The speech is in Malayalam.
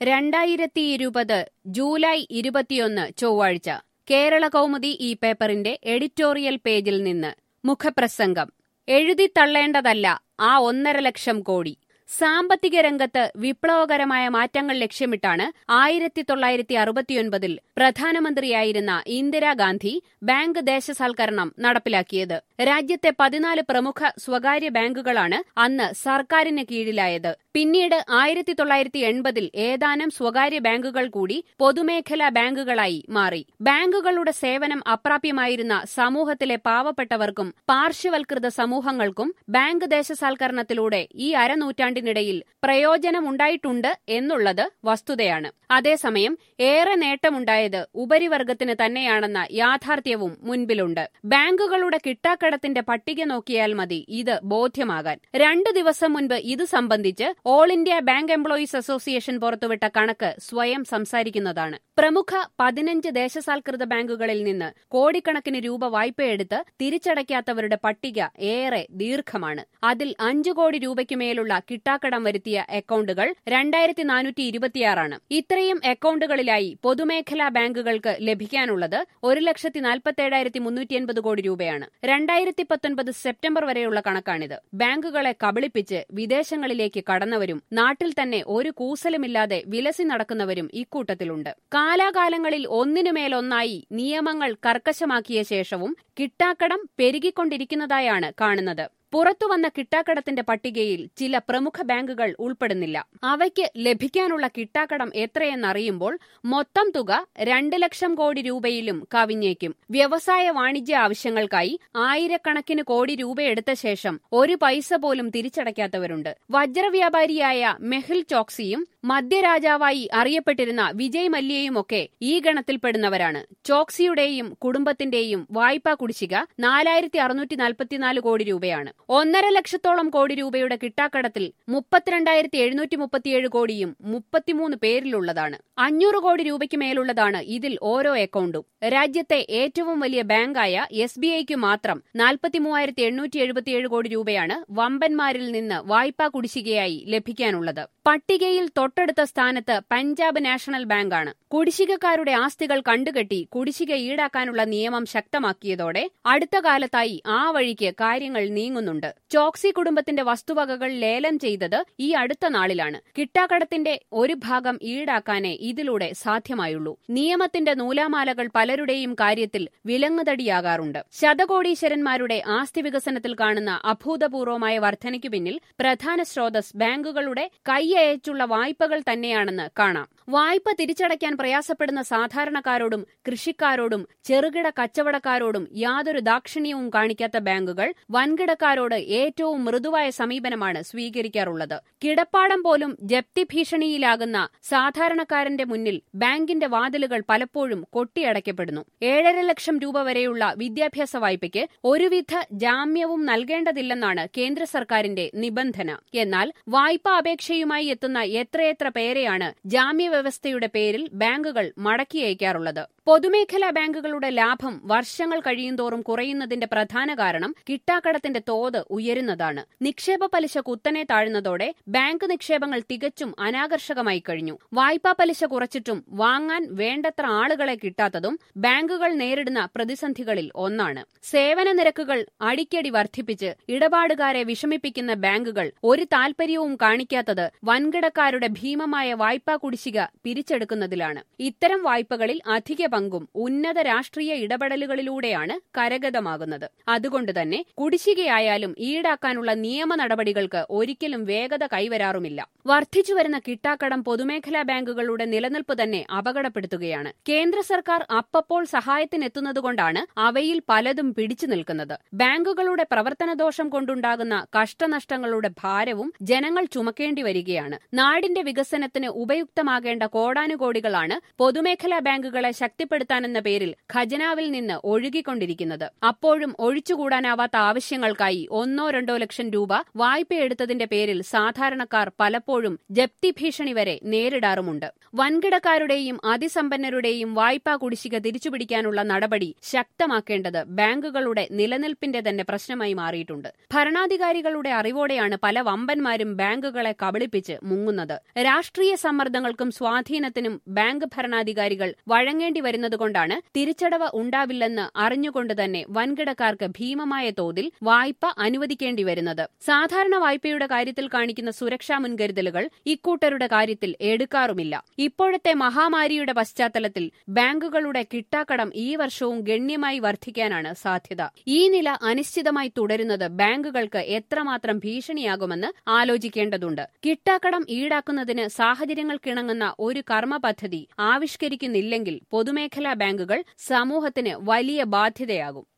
രണ്ടായിരത്തി ഇരുപത് ജൂലൈ ഇരുപത്തിയൊന്ന് ചൊവ്വാഴ്ച കേരള കൗമുദി ഈ പേപ്പറിന്റെ എഡിറ്റോറിയൽ പേജിൽ നിന്ന് മുഖപ്രസംഗം എഴുതിത്തള്ളേണ്ടതല്ല ആ ഒന്നര ലക്ഷം കോടി സാമ്പത്തിക രംഗത്ത് വിപ്ലവകരമായ മാറ്റങ്ങൾ ലക്ഷ്യമിട്ടാണ് ആയിരത്തി തൊള്ളായിരത്തി അറുപത്തിയൊൻപതിൽ പ്രധാനമന്ത്രിയായിരുന്ന ഇന്ദിരാഗാന്ധി ബാങ്ക് ദേശസാൽക്കരണം നടപ്പിലാക്കിയത് രാജ്യത്തെ പതിനാല് പ്രമുഖ സ്വകാര്യ ബാങ്കുകളാണ് അന്ന് സർക്കാരിന് കീഴിലായത് പിന്നീട് ആയിരത്തി തൊള്ളായിരത്തി എൺപതിൽ ഏതാനും സ്വകാര്യ ബാങ്കുകൾ കൂടി പൊതുമേഖലാ ബാങ്കുകളായി മാറി ബാങ്കുകളുടെ സേവനം അപ്രാപ്യമായിരുന്ന സമൂഹത്തിലെ പാവപ്പെട്ടവർക്കും പാർശ്വവൽകൃത സമൂഹങ്ങൾക്കും ബാങ്ക് ദേശസാൽക്കരണത്തിലൂടെ ഈ അരനൂറ്റാണ്ടിനിടയിൽ പ്രയോജനമുണ്ടായിട്ടുണ്ട് എന്നുള്ളത് വസ്തുതയാണ് അതേസമയം ഏറെ നേട്ടമുണ്ടായത് ഉപരിവർഗത്തിന് തന്നെയാണെന്ന യാഥാർത്ഥ്യവും മുൻപിലുണ്ട് ബാങ്കുകളുടെ കിട്ടാക്കടത്തിന്റെ പട്ടിക നോക്കിയാൽ മതി ഇത് ബോധ്യമാകാൻ രണ്ടു ദിവസം മുൻപ് ഇത് സംബന്ധിച്ച് all India bank employees association പുറത്തുവിട്ട കണക്ക് സ്വയം സംസാരിക്കുന്നതാണ് പ്രമുഖ പതിനഞ്ച് ദേശസാൽകൃത ബാങ്കുകളിൽ നിന്ന് കോടിക്കണക്കിന് രൂപ വായ്പയെടുത്ത് തിരിച്ചടയ്ക്കാത്തവരുടെ പട്ടിക ഏറെ ദീർഘമാണ് അതിൽ അഞ്ചു കോടി രൂപയ്ക്ക് മേലുള്ള കിട്ടാക്കടം വരുത്തിയ അക്കൌണ്ടുകൾ രണ്ടായിരത്തി നാനൂറ്റി ഇരുപത്തിയാറാണ് ഇത്രയും അക്കൌണ്ടുകളിലായി പൊതുമേഖലാ ബാങ്കുകൾക്ക് ലഭിക്കാനുള്ളത് ഒരു ലക്ഷത്തി നാൽപ്പത്തേഴായിരത്തി മുന്നൂറ്റി എൺപത് കോടി രൂപയാണ് രണ്ടായിരത്തി പത്തൊൻപത് സെപ്റ്റംബർ വരെയുള്ള കണക്കാണിത് ബാങ്കുകളെ കബളിപ്പിച്ച് വിദേശങ്ങളിലേക്ക് കടന്നവരും നാട്ടിൽ തന്നെ ഒരു കൂസലുമില്ലാതെ വിലസി നടക്കുന്നവരും ഇക്കൂട്ടത്തിലുണ്ട് കാലാകാലങ്ങളിൽ ഒന്നിനുമേലൊന്നായി നിയമങ്ങൾ കർക്കശമാക്കിയ ശേഷവും കിട്ടാക്കടം പെരുകിക്കൊണ്ടിരിക്കുന്നതായാണ് കാണുന്നത് പുറത്തുവന്ന കിട്ടാക്കടത്തിന്റെ പട്ടികയിൽ ചില പ്രമുഖ ബാങ്കുകൾ ഉൾപ്പെടുന്നില്ല അവയ്ക്ക് ലഭിക്കാനുള്ള കിട്ടാക്കടം എത്രയെന്നറിയുമ്പോൾ മൊത്തം തുക രണ്ട് ലക്ഷം കോടി രൂപയിലും കവിഞ്ഞേക്കും വ്യവസായ വാണിജ്യ ആവശ്യങ്ങൾക്കായി ആയിരക്കണക്കിന് കോടി രൂപയെടുത്ത ശേഷം ഒരു പൈസ പോലും തിരിച്ചടയ്ക്കാത്തവരുണ്ട് വജ്രവ്യാപാരിയായ മെഹിൽ ചോക്സിയും മദ്യരാജാവായി അറിയപ്പെട്ടിരുന്ന വിജയ് മല്യയുമൊക്കെ ഈ ഗണത്തിൽപ്പെടുന്നവരാണ് ചോക്സിയുടെയും കുടുംബത്തിന്റെയും വായ്പാ കുടിശ്ശിക നാലായിരത്തി അറുന്നൂറ്റി നാൽപ്പത്തിനാല് കോടി രൂപയാണ് ഒന്നര ലക്ഷത്തോളം കോടി രൂപയുടെ കിട്ടാക്കടത്തിൽ മുപ്പത്തിരണ്ടായിരത്തി എഴുന്നൂറ്റി മുപ്പത്തിയേഴ് കോടിയും മുപ്പത്തിമൂന്ന് പേരിലുള്ളതാണ് അഞ്ഞൂറ് കോടി രൂപയ്ക്ക് മേലുള്ളതാണ് ഇതിൽ ഓരോ അക്കൌണ്ടും രാജ്യത്തെ ഏറ്റവും വലിയ ബാങ്കായ എസ് ബി ഐക്ക് മാത്രം നാൽപ്പത്തിമൂവായിരത്തി എണ്ണൂറ്റി എഴുപത്തിയേഴ് കോടി രൂപയാണ് വമ്പന്മാരിൽ നിന്ന് വായ്പാ കുടിശ്ശികയായി ലഭിക്കാനുള്ളത് പട്ടികയിൽ തൊട്ടടുത്ത സ്ഥാനത്ത് പഞ്ചാബ് നാഷണൽ ബാങ്കാണ് കുടിശ്ശികക്കാരുടെ ആസ്തികൾ കണ്ടുകെട്ടി കുടിശ്ശിക ഈടാക്കാനുള്ള നിയമം ശക്തമാക്കിയതോടെ അടുത്ത കാലത്തായി ആ വഴിക്ക് കാര്യങ്ങൾ നീങ്ങുന്നുണ്ട് ചോക്സി കുടുംബത്തിന്റെ വസ്തുവകകൾ ലേലം ചെയ്തത് ഈ അടുത്ത നാളിലാണ് കിട്ടാക്കടത്തിന്റെ ഒരു ഭാഗം ഈടാക്കാനേ ഇതിലൂടെ സാധ്യമായുള്ളൂ നിയമത്തിന്റെ നൂലാമാലകൾ പലരുടെയും കാര്യത്തിൽ വിലങ്ങുതടിയാകാറുണ്ട് ശതകോടീശ്വരന്മാരുടെ ആസ്തി വികസനത്തിൽ കാണുന്ന അഭൂതപൂർവമായ വർധനയ്ക്കു പിന്നിൽ പ്രധാന സ്രോതസ് ബാങ്കുകളുടെ കൈയയച്ചുള്ള വായ്പകൾ തന്നെയാണെന്ന് കാണാം വായ്പ തിരിച്ചടയ്ക്കാൻ പ്രയാസപ്പെടുന്ന സാധാരണക്കാരോടും കൃഷിക്കാരോടും ചെറുകിട കച്ചവടക്കാരോടും യാതൊരു ദാക്ഷിണ്യവും കാണിക്കാത്ത ബാങ്കുകൾ വൻകിടക്കാരോട് ഏറ്റവും മൃദുവായ സമീപനമാണ് സ്വീകരിക്കാറുള്ളത് കിടപ്പാടം പോലും ജപ്തി ഭീഷണിയിലാകുന്ന സാധാരണക്കാരന്റെ മുന്നിൽ ബാങ്കിന്റെ വാതിലുകൾ പലപ്പോഴും കൊട്ടിയടയ്ക്കപ്പെടുന്നു ഏഴര ലക്ഷം രൂപ വരെയുള്ള വിദ്യാഭ്യാസ വായ്പയ്ക്ക് ഒരുവിധ ജാമ്യവും നൽകേണ്ടതില്ലെന്നാണ് കേന്ദ്ര സർക്കാരിന്റെ നിബന്ധന എന്നാൽ വായ്പാ അപേക്ഷയുമായി എത്തുന്ന എത്രയെത്ര പേരെയാണ് ജാമ്യവ്യവസ്ഥയുടെ പേരിൽ ബാങ്കുകൾ മടക്കി അയക്കാറുള്ളത് പൊതുമേഖലാ ബാങ്കുകളുടെ ലാഭം വർഷങ്ങൾ കഴിയുന്തോറും കുറയുന്നതിന്റെ പ്രധാന കാരണം കിട്ടാക്കടത്തിന്റെ തോത് ഉയരുന്നതാണ് നിക്ഷേപ പലിശ കുത്തനെ താഴുന്നതോടെ ബാങ്ക് നിക്ഷേപങ്ങൾ തികച്ചും അനാകർഷകമായി കഴിഞ്ഞു വായ്പാ പലിശ കുറച്ചിട്ടും വാങ്ങാൻ വേണ്ടത്ര ആളുകളെ കിട്ടാത്തതും ബാങ്കുകൾ നേരിടുന്ന പ്രതിസന്ധികളിൽ ഒന്നാണ് സേവന നിരക്കുകൾ അടിക്കടി വർദ്ധിപ്പിച്ച് ഇടപാടുകാരെ വിഷമിപ്പിക്കുന്ന ബാങ്കുകൾ ഒരു താൽപര്യവും കാണിക്കാത്തത് വൻകിടക്കാരുടെ ഭീമമായ വായ്പാ കുടിശ്ശിക പിരിച്ചെടുക്കുന്നതിലാണ് ഇത്തരം വായ്പകളിൽ അധിക പങ്കും ഉന്നത രാഷ്ട്രീയ ഇടപെടലുകളിലൂടെയാണ് കരഗതമാകുന്നത് അതുകൊണ്ടുതന്നെ കുടിശ്ശികയായാലും ഈടാക്കാനുള്ള നിയമ നടപടികൾക്ക് ഒരിക്കലും വേഗത കൈവരാറുമില്ല വർദ്ധിച്ചുവരുന്ന കിട്ടാക്കടം പൊതുമേഖലാ ബാങ്കുകളുടെ നിലനിൽപ്പ് തന്നെ അപകടപ്പെടുത്തുകയാണ് കേന്ദ്ര സർക്കാർ അപ്പപ്പോൾ സഹായത്തിനെത്തുന്നതുകൊണ്ടാണ് അവയിൽ പലതും പിടിച്ചു നിൽക്കുന്നത് ബാങ്കുകളുടെ പ്രവർത്തനദോഷം കൊണ്ടുണ്ടാകുന്ന കഷ്ടനഷ്ടങ്ങളുടെ ഭാരവും ജനങ്ങൾ ചുമക്കേണ്ടി വരികയാണ് നാടിന്റെ വികസനത്തിന് ഉപയുക്തമാകേണ്ട കോടാനുകോടികളാണ് പൊതുമേഖലാ ബാങ്കുകളെ ശക്തി ശക്തിപ്പെടുത്താനെന്ന പേരിൽ ഖജനാവിൽ നിന്ന് ഒഴുകിക്കൊണ്ടിരിക്കുന്നത് അപ്പോഴും ഒഴിച്ചുകൂടാനാവാത്ത ആവശ്യങ്ങൾക്കായി ഒന്നോ രണ്ടോ ലക്ഷം രൂപ വായ്പയെടുത്തതിന്റെ പേരിൽ സാധാരണക്കാർ പലപ്പോഴും ജപ്തി ഭീഷണി വരെ നേരിടാറുമുണ്ട് വൻകിടക്കാരുടെയും അതിസമ്പന്നരുടെയും വായ്പാ കുടിശ്ശിക തിരിച്ചുപിടിക്കാനുള്ള നടപടി ശക്തമാക്കേണ്ടത് ബാങ്കുകളുടെ നിലനിൽപ്പിന്റെ തന്നെ പ്രശ്നമായി മാറിയിട്ടുണ്ട് ഭരണാധികാരികളുടെ അറിവോടെയാണ് പല വമ്പന്മാരും ബാങ്കുകളെ കബളിപ്പിച്ച് മുങ്ങുന്നത് രാഷ്ട്രീയ സമ്മർദ്ദങ്ങൾക്കും സ്വാധീനത്തിനും ബാങ്ക് ഭരണാധികാരികൾ വഴങ്ങേണ്ടി വരുന്നതുകൊണ്ടാണ് തിരിച്ചടവ് ഉണ്ടാവില്ലെന്ന് അറിഞ്ഞുകൊണ്ട് തന്നെ വൻകിടക്കാർക്ക് ഭീമമായ തോതിൽ വായ്പ അനുവദിക്കേണ്ടി വരുന്നത് സാധാരണ വായ്പയുടെ കാര്യത്തിൽ കാണിക്കുന്ന സുരക്ഷാ മുൻകരുതലുകൾ ഇക്കൂട്ടരുടെ കാര്യത്തിൽ എടുക്കാറുമില്ല ഇപ്പോഴത്തെ മഹാമാരിയുടെ പശ്ചാത്തലത്തിൽ ബാങ്കുകളുടെ കിട്ടാക്കടം ഈ വർഷവും ഗണ്യമായി വർദ്ധിക്കാനാണ് സാധ്യത ഈ നില അനിശ്ചിതമായി തുടരുന്നത് ബാങ്കുകൾക്ക് എത്രമാത്രം ഭീഷണിയാകുമെന്ന് ആലോചിക്കേണ്ടതുണ്ട് കിട്ടാക്കടം ഈടാക്കുന്നതിന് സാഹചര്യങ്ങൾക്കിണങ്ങുന്ന ഒരു കർമ്മ പദ്ധതി ആവിഷ്കരിക്കുന്നില്ലെങ്കിൽ പൊതുമേഖലാ ബാങ്കുകൾ സമൂഹത്തിന് വലിയ ബാധ്യതയാകും